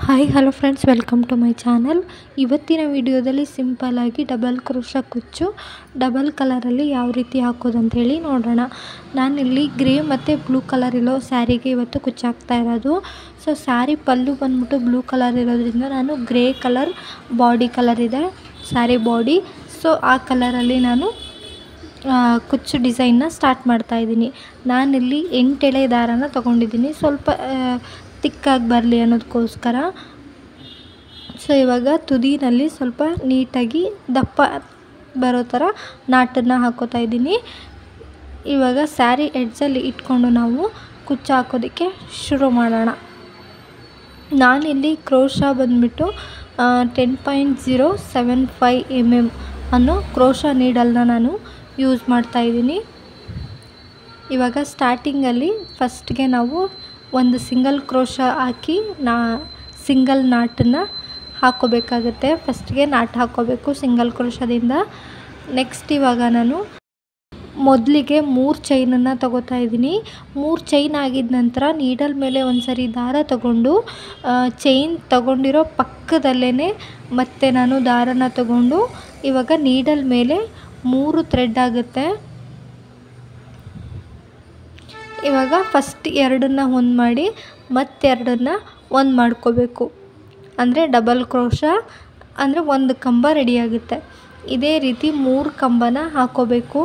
hi hello friends welcome to my channel ಇವತ್ತಿನ ವಿಡಿಯೋದಲ್ಲಿ ಸಿಂಪಲ್ಲಾಗಿ ಡಬಲ್ ಕ್ರೋಶ ಕುಚ್ಚು ಡಬಲ್ ಕಲರಲ್ಲಿ ಯಾವ ರೀತಿ ಹಾಕೋದು ಅಂತ ಹೇಳಿ ನೋಡೋಣ ನಾನಿಲ್ಲಿ ಗ್ರೇ ಮತ್ತು ಬ್ಲೂ ಕಲರ್ ಇರೋ ಸ್ಯಾರಿಗೆ ಇವತ್ತು ಕುಚ್ಚು ಹಾಕ್ತಾ ಇರೋದು ಸೊ ಸ್ಯಾರಿ ಪಲ್ಲು ಬಂದ್ಬಿಟ್ಟು ಬ್ಲೂ ಕಲರ್ ಇರೋದ್ರಿಂದ ನಾನು ಗ್ರೇ ಕಲರ್ ಬಾಡಿ ಕಲರ್ ಇದೆ ಸ್ಯಾರಿ ಬಾಡಿ ಸೊ ಆ ಕಲರಲ್ಲಿ ನಾನು ಕುಚ್ಚು ಡಿಸೈನ್ನ ಸ್ಟಾರ್ಟ್ ಮಾಡ್ತಾಯಿದ್ದೀನಿ ನಾನಿಲ್ಲಿ ಎಂಟೆಳೆ ದಾರನ ತೊಗೊಂಡಿದ್ದೀನಿ ಸ್ವಲ್ಪ ತಿಕ್ಕಾಗಿ ಬರಲಿ ಅನ್ನೋದಕ್ಕೋಸ್ಕರ ಸೊ ಇವಾಗ ತುದಿನಲ್ಲಿ ಸ್ವಲ್ಪ ನೀಟಾಗಿ ದಪ್ಪ ಬರೋ ಥರ ನಾಟನ್ನು ಹಾಕೋತಾ ಇದ್ದೀನಿ ಇವಾಗ ಸ್ಯಾರಿ ಎಡ್ಜಲ್ಲಿ ಇಟ್ಕೊಂಡು ನಾವು ಕುಚ್ಚು ಹಾಕೋದಕ್ಕೆ ಶುರು ಮಾಡೋಣ ನಾನಿಲ್ಲಿ ಕ್ರೋಶ ಬಂದುಬಿಟ್ಟು ten point zero seven five M M ಅನ್ನೋ ಕ್ರೋಶ ನೀಡಲ್ನ ನಾನು ಯೂಸ್ ಮಾಡ್ತಾಯಿದ್ದೀನಿ ಇವಾಗ ಸ್ಟಾರ್ಟಿಂಗಲ್ಲಿ ಫಸ್ಟ್ಗೆ ನಾವು ಒಂದು ಸಿಂಗಲ್ ಕ್ರೋಶ ಹಾಕಿ ನಾ ಸಿಂಗಲ್ ನಾಟನ್ನು ಹಾಕ್ಕೋಬೇಕಾಗುತ್ತೆ ಫಸ್ಟ್ಗೆ ನಾಟ್ ಹಾಕ್ಕೋಬೇಕು ಸಿಂಗಲ್ ಕ್ರೋಶದಿಂದ ನೆಕ್ಸ್ಟ್ ಇವಾಗ ನಾನು ಮೊದಲಿಗೆ ಮೂರು ಚೈನನ್ನು ತಗೋತಾ ಇದ್ದೀನಿ ಮೂರು ಚೈನ್ ಆಗಿದ ನಂತರ ನೀಡಲ್ ಮೇಲೆ ಒಂದು ಸರಿ ದಾರ ತಗೊಂಡು ಚೈನ್ ತಗೊಂಡಿರೋ ಪಕ್ಕದಲ್ಲೇ ಮತ್ತೆ ನಾನು ದಾರನ ತಗೊಂಡು ಇವಾಗ ನೀಡಲ್ ಮೇಲೆ ಮೂರು ಥ್ರೆಡ್ ಆಗುತ್ತೆ ಇವಾಗ ಫಸ್ಟ್ ಎರಡನ್ನ ಒಂದು ಮಾಡಿ ಮತ್ತೆರಡನ್ನ ಒಂದು ಮಾಡ್ಕೋಬೇಕು ಅಂದರೆ ಡಬಲ್ ಕ್ರೋಶ ಅಂದರೆ ಒಂದು ಕಂಬ ರೆಡಿಯಾಗುತ್ತೆ ಇದೇ ರೀತಿ ಮೂರು ಕಂಬನ ಹಾಕೋಬೇಕು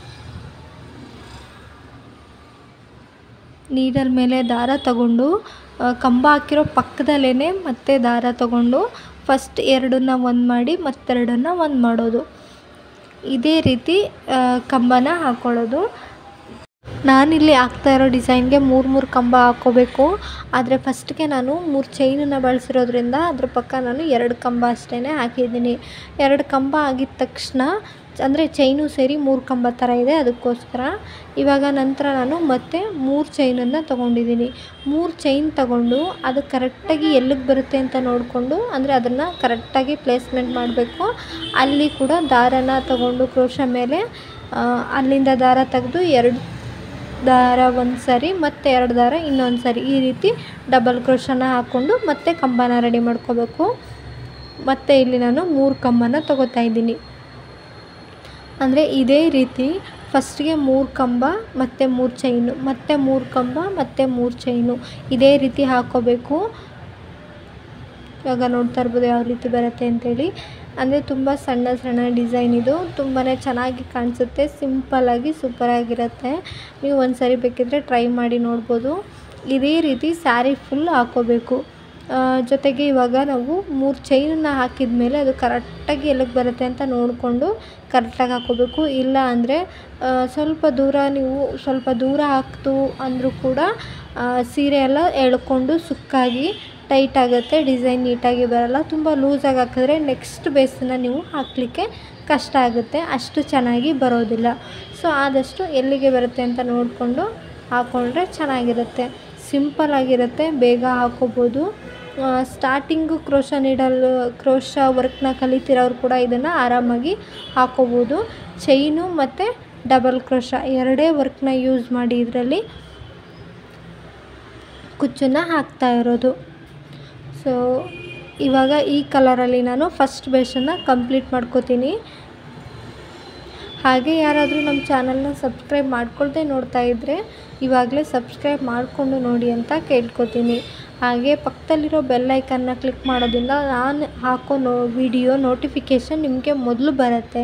ನೀಡಲ್ ಮೇಲೆ ದಾರ ತಗೊಂಡು ಕಂಬ ಹಾಕಿರೋ ಪಕ್ಕದಲ್ಲೇ ಮತ್ತೆ ದಾರ ತಗೊಂಡು ಫಸ್ಟ್ ಎರಡನ್ನ ಒಂದು ಮಾಡಿ ಮತ್ತೆರಡನ್ನ ಒಂದು ಮಾಡೋದು ಇದೇ ರೀತಿ ಕಂಬನ ಹಾಕ್ಕೊಳ್ಳೋದು ನಾನಿಲ್ಲಿ ಹಾಕ್ತಾ ಇರೋ ಡಿಸೈನ್ಗೆ ಮೂರು ಮೂರು ಕಂಬ ಹಾಕ್ಕೋಬೇಕು ಆದರೆ ಫಸ್ಟ್ಗೆ ನಾನು ಮೂರು ಚೈನನ್ನು ಬಳಸಿರೋದ್ರಿಂದ ಅದ್ರ ಪಕ್ಕ ನಾನು ಎರಡು ಕಂಬ ಅಷ್ಟೇ ಹಾಕಿದ್ದೀನಿ ಎರಡು ಕಂಬ ಆಗಿದ ತಕ್ಷಣ ಅಂದರೆ ಚೈನು ಸೇರಿ ಮೂರು ಕಂಬ ಥರ ಇದೆ ಅದಕ್ಕೋಸ್ಕರ ಇವಾಗ ನಂತರ ನಾನು ಮತ್ತೆ ಮೂರು ಚೈನನ್ನು ತೊಗೊಂಡಿದ್ದೀನಿ ಮೂರು ಚೈನ್ ತಗೊಂಡು ಅದು ಕರೆಕ್ಟಾಗಿ ಎಲ್ಲಿಗೆ ಬರುತ್ತೆ ಅಂತ ನೋಡಿಕೊಂಡು ಅಂದರೆ ಅದನ್ನು ಕರೆಕ್ಟಾಗಿ ಪ್ಲೇಸ್ಮೆಂಟ್ ಮಾಡಬೇಕು ಅಲ್ಲಿ ಕೂಡ ದಾರನ ತಗೊಂಡು ಕ್ರೋಶ ಮೇಲೆ ಅಲ್ಲಿಂದ ದಾರ ತೆಗೆದು ಎರಡು ದಾರ ಒಂದು ಸರಿ ಮತ್ತು ಎರಡು ದಾರ ಇನ್ನೊಂದು ಸರಿ ಈ ರೀತಿ ಡಬಲ್ ಕ್ರೋಶನ ಹಾಕ್ಕೊಂಡು ಮತ್ತೆ ಕಂಬನ ರೆಡಿ ಮಾಡ್ಕೋಬೇಕು ಮತ್ತು ಇಲ್ಲಿ ನಾನು ಮೂರು ಕಂಬನ ತೊಗೋತಾ ಇದ್ದೀನಿ ಅಂದರೆ ಇದೇ ರೀತಿ ಫಸ್ಟ್ಗೆ ಮೂರು ಕಂಬ ಮತ್ತು ಮೂರು ಚೈನು ಮತ್ತು ಮೂರು ಕಂಬ ಮತ್ತು ಮೂರು ಚೈನು ಇದೇ ರೀತಿ ಹಾಕ್ಕೋಬೇಕು ಇವಾಗ ನೋಡ್ತಾ ಇರ್ಬೋದು ಯಾವ ರೀತಿ ಬರುತ್ತೆ ಅಂತೇಳಿ ಅಂದರೆ ತುಂಬ ಸಣ್ಣ ಸಣ್ಣ ಡಿಸೈನ್ ಇದು ತುಂಬಾ ಚೆನ್ನಾಗಿ ಕಾಣಿಸುತ್ತೆ ಸಿಂಪಲ್ಲಾಗಿ ಸೂಪರಾಗಿರುತ್ತೆ ನೀವು ಒಂದು ಸರಿ ಬೇಕಿದ್ದರೆ ಟ್ರೈ ಮಾಡಿ ನೋಡ್ಬೋದು ಇದೇ ರೀತಿ ಸ್ಯಾರಿ ಫುಲ್ ಹಾಕ್ಕೋಬೇಕು ಜೊತೆಗೆ ಇವಾಗ ನಾವು ಮೂರು ಚೈನನ್ನು ಹಾಕಿದ ಮೇಲೆ ಅದು ಕರೆಕ್ಟಾಗಿ ಎಲ್ಲಿಗೆ ಬರುತ್ತೆ ಅಂತ ನೋಡಿಕೊಂಡು ಕರೆಕ್ಟಾಗಿ ಹಾಕ್ಕೋಬೇಕು ಇಲ್ಲ ಅಂದರೆ ಸ್ವಲ್ಪ ದೂರ ನೀವು ಸ್ವಲ್ಪ ದೂರ ಹಾಕ್ತು ಅಂದರೂ ಕೂಡ ಸೀರೆ ಎಲ್ಲ ಎಳ್ಕೊಂಡು ಸುಕ್ಕಾಗಿ ಟೈಟ್ ಆಗುತ್ತೆ ಡಿಸೈನ್ ನೀಟಾಗಿ ಬರೋಲ್ಲ ತುಂಬ ಲೂಸಾಗಿ ಹಾಕಿದ್ರೆ ನೆಕ್ಸ್ಟ್ ಬೇಸನ್ನು ನೀವು ಹಾಕಲಿಕ್ಕೆ ಕಷ್ಟ ಆಗುತ್ತೆ ಅಷ್ಟು ಚೆನ್ನಾಗಿ ಬರೋದಿಲ್ಲ ಸೊ ಆದಷ್ಟು ಎಲ್ಲಿಗೆ ಬರುತ್ತೆ ಅಂತ ನೋಡಿಕೊಂಡು ಹಾಕ್ಕೊಂಡ್ರೆ ಚೆನ್ನಾಗಿರುತ್ತೆ ಸಿಂಪಲ್ಲಾಗಿರುತ್ತೆ ಬೇಗ ಹಾಕ್ಕೋಬೋದು ಸ್ಟಾರ್ಟಿಂಗು ಕ್ರೋಶ ನೀಡಲ್ ಕ್ರೋಶ ವರ್ಕ್ನ ಕಲಿತಿರೋರು ಕೂಡ ಇದನ್ನು ಆರಾಮಾಗಿ ಹಾಕ್ಕೋಬೋದು ಚೈನು ಮತ್ತು ಡಬಲ್ ಕ್ರೋಶ ಎರಡೇ ವರ್ಕ್ನ ಯೂಸ್ ಮಾಡಿ ಇದರಲ್ಲಿ ಕುಚ್ಚನ್ನು ಹಾಕ್ತಾ ಇರೋದು ಸೊ ಇವಾಗ ಈ ಕಲರಲ್ಲಿ ನಾನು ಫಸ್ಟ್ ಬೇಸನ್ನು ಕಂಪ್ಲೀಟ್ ಮಾಡ್ಕೋತೀನಿ ಹಾಗೆ ಯಾರಾದರೂ ನಮ್ಮ ಚಾನಲ್ನ ಸಬ್ಸ್ಕ್ರೈಬ್ ಮಾಡ್ಕೊಳ್ದೆ ನೋಡ್ತಾ ಇದ್ದರೆ ಇವಾಗಲೇ ಸಬ್ಸ್ಕ್ರೈಬ್ ಮಾಡಿಕೊಂಡು ನೋಡಿ ಅಂತ ಕೇಳ್ಕೊತೀನಿ ಹಾಗೆ ಪಕ್ಕದಲ್ಲಿರೋ ಬೆಲ್ ಐಕನ್ನ ಕ್ಲಿಕ್ ಮಾಡೋದ್ರಿಂದ ನಾನು ಹಾಕೋ ನೋ ವಿಡಿಯೋ ನೋಟಿಫಿಕೇಷನ್ ನಿಮಗೆ ಮೊದಲು ಬರುತ್ತೆ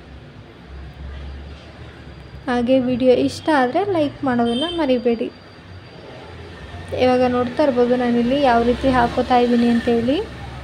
ಹಾಗೆ ವಿಡಿಯೋ ಇಷ್ಟ ಆದರೆ ಲೈಕ್ ಮಾಡೋದನ್ನು ಮರಿಬೇಡಿ ಇವಾಗ ನೋಡ್ತಾ ಇರ್ಬೋದು ನಾನಿಲ್ಲಿ ಯಾವ ರೀತಿ ಹಾಕೋತಾ ಇದ್ದೀನಿ ಅಂತೇಳಿ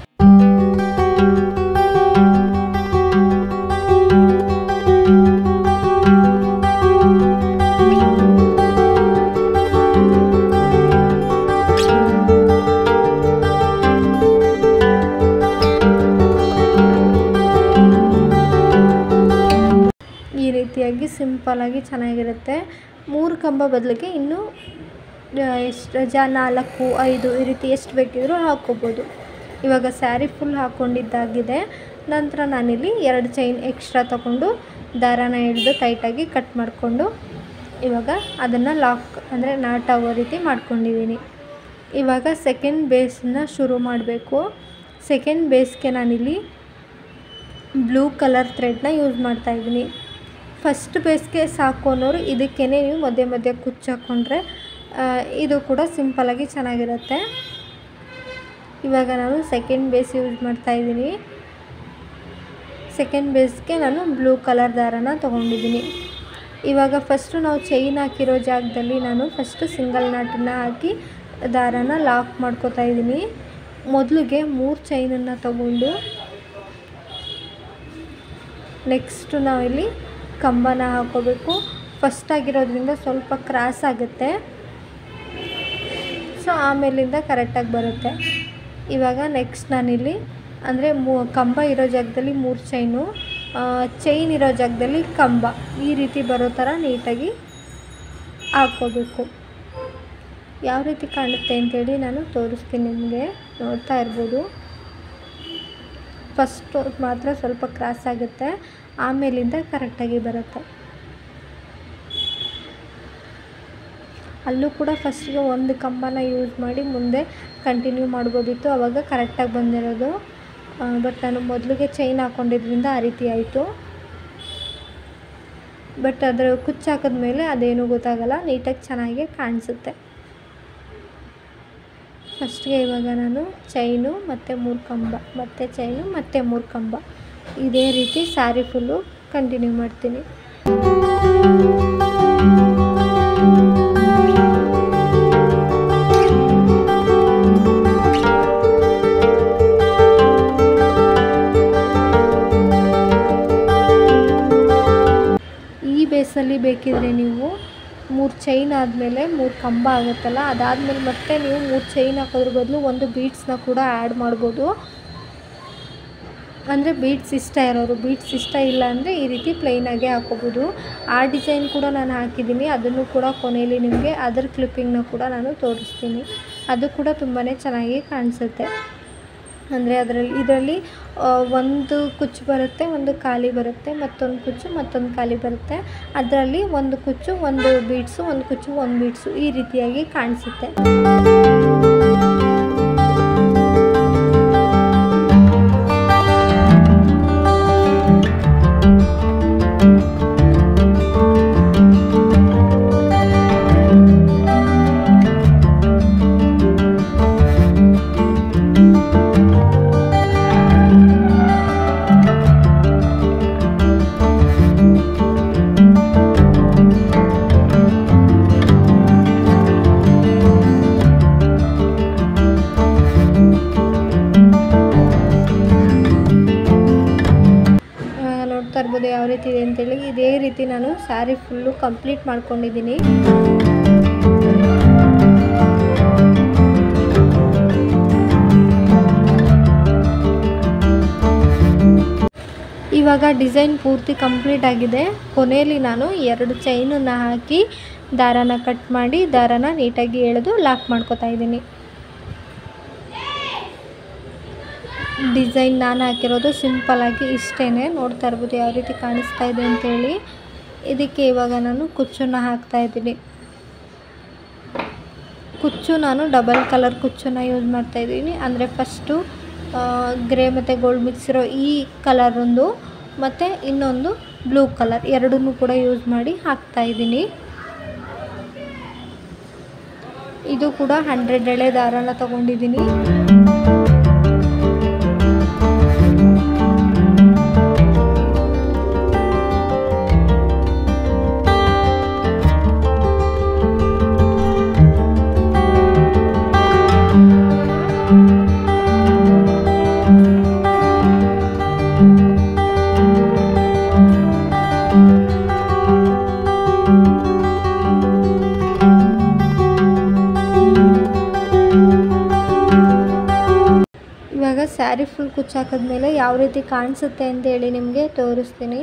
ಈ ರೀತಿಯಾಗಿ ಸಿಂಪಲ್ಲಾಗಿ ಚೆನ್ನಾಗಿರುತ್ತೆ ಮೂರು ಕಂಬ ಬದಲಿಗೆ ಇನ್ನೂ ಎಷ್ಟು ಜ ನಾಲ್ಕು ಐದು ಈ ರೀತಿ ಎಷ್ಟು ಬೇಕಿದ್ರೂ ಹಾಕ್ಕೋಬೋದು ಇವಾಗ ಸ್ಯಾರಿ ಫುಲ್ ಹಾಕ್ಕೊಂಡಿದ್ದಾಗಿದೆ ನಂತರ ನಾನಿಲ್ಲಿ ಎರಡು ಚೈನ್ ಎಕ್ಸ್ಟ್ರಾ ತಗೊಂಡು ದಾರಾನ ಹಿಡಿದು ಟೈಟಾಗಿ ಕಟ್ ಮಾಡಿಕೊಂಡು ಇವಾಗ ಅದನ್ನು ಲಾಕ್ ಅಂದರೆ ನಾಟ್ ಆಗೋ ರೀತಿ ಮಾಡ್ಕೊಂಡಿದ್ದೀನಿ ಇವಾಗ ಸೆಕೆಂಡ್ ಬೇಸನ್ನ ಶುರು ಮಾಡಬೇಕು ಸೆಕೆಂಡ್ ಬೇಸ್ಗೆ ನಾನಿಲ್ಲಿ ಬ್ಲೂ ಕಲರ್ ಥ್ರೆಡ್ನ ಯೂಸ್ ಮಾಡ್ತಾಯಿದ್ದೀನಿ ಫಸ್ಟ್ ಬೇಸ್ಗೆ ಸಾಕು ಅನ್ನೋರು ಇದಕ್ಕೇ ನೀವು ಮಧ್ಯೆ ಮಧ್ಯೆ ಕುಚ್ಚು ಹಾಕ್ಕೊಂಡ್ರೆ ಇದು ಕೂಡ ಸಿಂಪಲಾಗಿ ಚೆನ್ನಾಗಿರುತ್ತೆ ಇವಾಗ ನಾನು ಸೆಕೆಂಡ್ ಬೇಸ್ ಯೂಸ್ ಮಾಡ್ತಾಯಿದ್ದೀನಿ ಸೆಕೆಂಡ್ ಬೇಸ್ಗೆ ನಾನು ಬ್ಲೂ ಕಲರ್ ದಾರನ ತೊಗೊಂಡಿದ್ದೀನಿ ಇವಾಗ ಫಸ್ಟು ನಾವು ಚೈನ್ ಹಾಕಿರೋ ಜಾಗದಲ್ಲಿ ನಾನು ಫಸ್ಟು ಸಿಂಗಲ್ ನಾಟನ್ನು ಹಾಕಿ ದಾರನ ಲಾಕ್ ಮಾಡ್ಕೋತಾ ಇದ್ದೀನಿ ಮೊದಲಿಗೆ ಮೂರು ಚೈನನ್ನು ತಗೊಂಡು ನೆಕ್ಸ್ಟು ನಾವಿಲ್ಲಿ ಕಂಬನ ಹಾಕೋಬೇಕು ಫಸ್ಟ್ ಆಗಿರೋದ್ರಿಂದ ಸ್ವಲ್ಪ ಕ್ರಾಸ್ ಆಗುತ್ತೆ ಸೊ ಆಮೇಲಿಂದ ಕರೆಕ್ಟಾಗಿ ಬರುತ್ತೆ ಇವಾಗ ನೆಕ್ಸ್ಟ್ ನಾನಿಲ್ಲಿ ಅಂದರೆ ಮೂ ಕಂಬ ಇರೋ ಜಾಗದಲ್ಲಿ ಮೂರು ಚೈನು ಚೈನ್ ಇರೋ ಜಾಗದಲ್ಲಿ ಕಂಬ ಈ ರೀತಿ ಬರೋ ಥರ ನೀಟಾಗಿ ಹಾಕ್ಕೋಬೇಕು ಯಾವ ರೀತಿ ಕಾಣುತ್ತೆ ಅಂತೇಳಿ ನಾನು ತೋರಿಸ್ತೀನಿ ನಿಮಗೆ ನೋಡ್ತಾ ಇರ್ಬೋದು ಫಸ್ಟು ಮಾತ್ರ ಸ್ವಲ್ಪ ಕ್ರಾಸ್ ಆಗುತ್ತೆ ಆಮೇಲಿಂದ ಕರೆಕ್ಟಾಗಿ ಬರುತ್ತೆ ಅಲ್ಲೂ ಕೂಡ ಫಸ್ಟಿಗೆ ಒಂದು ಕಂಬನ ಯೂಸ್ ಮಾಡಿ ಮುಂದೆ ಕಂಟಿನ್ಯೂ ಮಾಡ್ಬೋದಿತ್ತು ಆವಾಗ ಕರೆಕ್ಟಾಗಿ ಬಂದಿರೋದು ಬಟ್ ನಾನು ಮೊದಲಿಗೆ ಚೈನ್ ಹಾಕ್ಕೊಂಡಿದ್ರಿಂದ ಆ ರೀತಿ ಆಯಿತು ಬಟ್ ಅದರ ಕುಚ್ಚು ಹಾಕಿದ್ಮೇಲೆ ಅದೇನು ಗೊತ್ತಾಗಲ್ಲ ನೀಟಾಗಿ ಚೆನ್ನಾಗಿ ಕಾಣಿಸುತ್ತೆ ಫಸ್ಟ್ಗೆ ಇವಾಗ ನಾನು ಚೈನು ಮತ್ತು ಮೂರು ಕಂಬ ಮತ್ತು ಚೈನು ಮತ್ತು ಮೂರು ಕಂಬ ಇದೇ ರೀತಿ ಸ್ಯಾರಿ ಫುಲ್ಲು ಕಂಟಿನ್ಯೂ ಮಾಡ್ತೀನಿ ಈ ಬೇಸಲ್ಲಿ ಬೇಕಿದ್ರೆ ನೀವು ಮೂರು ಚೈನ್ ಆದಮೇಲೆ ಮೂರು ಕಂಬ ಆಗುತ್ತಲ್ಲ ಅದಾದಮೇಲೆ ಮತ್ತೆ ನೀವು ಮೂರು ಚೈನ್ ಹಾಕೋದ್ರ ಬದಲು ಒಂದು ಬೀಡ್ಸ್ನ ಕೂಡ ಆ್ಯಡ್ ಮಾಡ್ಬೋದು ಅಂದರೆ ಬೀಡ್ಸ್ ಇಷ್ಟ ಇರೋರು ಬೀಡ್ಸ್ ಇಷ್ಟ ಇಲ್ಲ ಅಂದರೆ ಈ ರೀತಿ ಪ್ಲೈನಾಗೆ ಹಾಕೋಬೋದು ಆ ಡಿಸೈನ್ ಕೂಡ ನಾನು ಹಾಕಿದ್ದೀನಿ ಅದನ್ನು ಕೂಡ ಕೊನೆಯಲ್ಲಿ ನಿಮಗೆ ಅದರ ಕ್ಲಿಪ್ಪಿಂಗ್ನ ಕೂಡ ನಾನು ತೋರಿಸ್ತೀನಿ ಅದು ಕೂಡ ತುಂಬಾ ಚೆನ್ನಾಗಿ ಕಾಣಿಸುತ್ತೆ ಅಂದರೆ ಅದರಲ್ಲಿ ಇದರಲ್ಲಿ ಒಂದು ಕುಚ್ಚು ಬರುತ್ತೆ ಒಂದು ಖಾಲಿ ಬರುತ್ತೆ ಮತ್ತೊಂದು ಕುಚ್ಚು ಮತ್ತೊಂದು ಖಾಲಿ ಬರುತ್ತೆ ಅದರಲ್ಲಿ ಒಂದು ಕುಚ್ಚು ಒಂದು ಬೀಡ್ಸು ಒಂದು ಕುಚ್ಚು ಒಂದು ಬೀಡ್ಸು ಈ ರೀತಿಯಾಗಿ ಕಾಣಿಸುತ್ತೆ ನೋಡ್ತಾ ಇರ್ಬೋದು ಯಾವ ರೀತಿ ಇದೆ ಅಂತೇಳಿ ಇದೇ ರೀತಿ ನಾನು ಸ್ಯಾರಿ ಫುಲ್ಲು ಕಂಪ್ಲೀಟ್ ಮಾಡ್ಕೊಂಡಿದ್ದೀನಿ ಇವಾಗ ಡಿಸೈನ್ ಪೂರ್ತಿ ಕಂಪ್ಲೀಟ್ ಆಗಿದೆ ಕೊನೆಯಲ್ಲಿ ನಾನು ಎರಡು ಚೈನನ್ನು ಹಾಕಿ ದಾರಾನ ಕಟ್ ಮಾಡಿ ದಾರಾನ ನೀಟಾಗಿ ಎಳೆದು ಲಾಕ್ ಮಾಡ್ಕೊತಾ ಇದ್ದೀನಿ ಡಿಸೈನ್ ನಾನು ಹಾಕಿರೋದು ಸಿಂಪಲ್ಲಾಗಿ ಇಷ್ಟೇ ನೋಡ್ತಾ ಇರ್ಬೋದು ಯಾವ ರೀತಿ ಕಾಣಿಸ್ತಾ ಇದೆ ಅಂತೇಳಿ ಇದಕ್ಕೆ ಇವಾಗ ನಾನು ಕುಚ್ಚನ್ನು ಹಾಕ್ತಾ ಇದ್ದೀನಿ ಕುಚ್ಚು ನಾನು ಡಬಲ್ ಕಲರ್ ಕುಚ್ಚನ್ನು ಯೂಸ್ ಮಾಡ್ತಾ ಇದ್ದೀನಿ ಅಂದರೆ ಫಸ್ಟು ಗ್ರೇ ಮತ್ತು ಗೋಲ್ಡ್ ಮಿಕ್ಸ್ ಇರೋ ಈ ಕಲರೊಂದು ಮತ್ತು ಇನ್ನೊಂದು ಬ್ಲೂ ಕಲರ್ ಎರಡನ್ನೂ ಕೂಡ ಯೂಸ್ ಮಾಡಿ ಹಾಕ್ತಾ ಇದ್ದೀನಿ ಇದು ಕೂಡ ಹಂಡ್ರೆಡ್ ಎಳೆ ದಾರಾನ ತೊಗೊಂಡಿದ್ದೀನಿ ಇವಾಗ ಸ್ಯಾರಿ ಫುಲ್ ಕುಚ್ಚಾಕಿದ್ಮೇಲೆ ಯಾವ ರೀತಿ ಕಾಣಿಸುತ್ತೆ ಅಂತ ಹೇಳಿ ನಿಮಗೆ ತೋರಿಸ್ತೀನಿ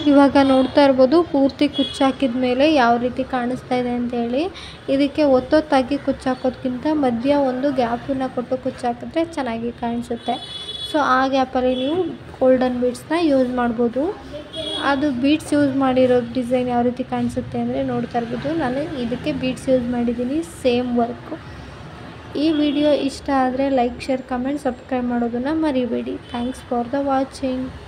ಇವಾಗ ನೋಡ್ತಾ ಇರ್ಬೋದು ಪೂರ್ತಿ ಕುಚ್ಚಾಕಿದ ಮೇಲೆ ಯಾವ ರೀತಿ ಕಾಣಿಸ್ತಾ ಇದೆ ಅಂತೇಳಿ ಇದಕ್ಕೆ ಒತ್ತೊತ್ತಾಗಿ ಕುಚ್ಚಾಕೋದ್ಕಿಂತ ಮಧ್ಯ ಒಂದು ಗ್ಯಾಪನ್ನು ಕೊಟ್ಟು ಕುಚ್ಚಾಕಿದ್ರೆ ಚೆನ್ನಾಗಿ ಕಾಣಿಸುತ್ತೆ ಸೊ ಆ ಗ್ಯಾಪಲ್ಲಿ ನೀವು ಗೋಲ್ಡನ್ ಬೀಡ್ಸ್ನ ಯೂಸ್ ಮಾಡ್ಬೋದು ಅದು ಬೀಡ್ಸ್ ಯೂಸ್ ಮಾಡಿರೋ ಡಿಸೈನ್ ಯಾವ ರೀತಿ ಕಾಣಿಸುತ್ತೆ ಅಂದರೆ ನೋಡ್ತಾ ಇರ್ಬೋದು ನಾನು ಇದಕ್ಕೆ ಬೀಡ್ಸ್ ಯೂಸ್ ಮಾಡಿದ್ದೀನಿ ಸೇಮ್ ವರ್ಕು ಈ ವಿಡಿಯೋ ಇಷ್ಟ ಆದರೆ ಲೈಕ್ ಶೇರ್ ಕಮೆಂಟ್ ಸಬ್ಸ್ಕ್ರೈಬ್ ಮಾಡೋದನ್ನು ಮರಿಬೇಡಿ ಥ್ಯಾಂಕ್ಸ್ ಫಾರ್ ದ ವಾಚಿಂಗ್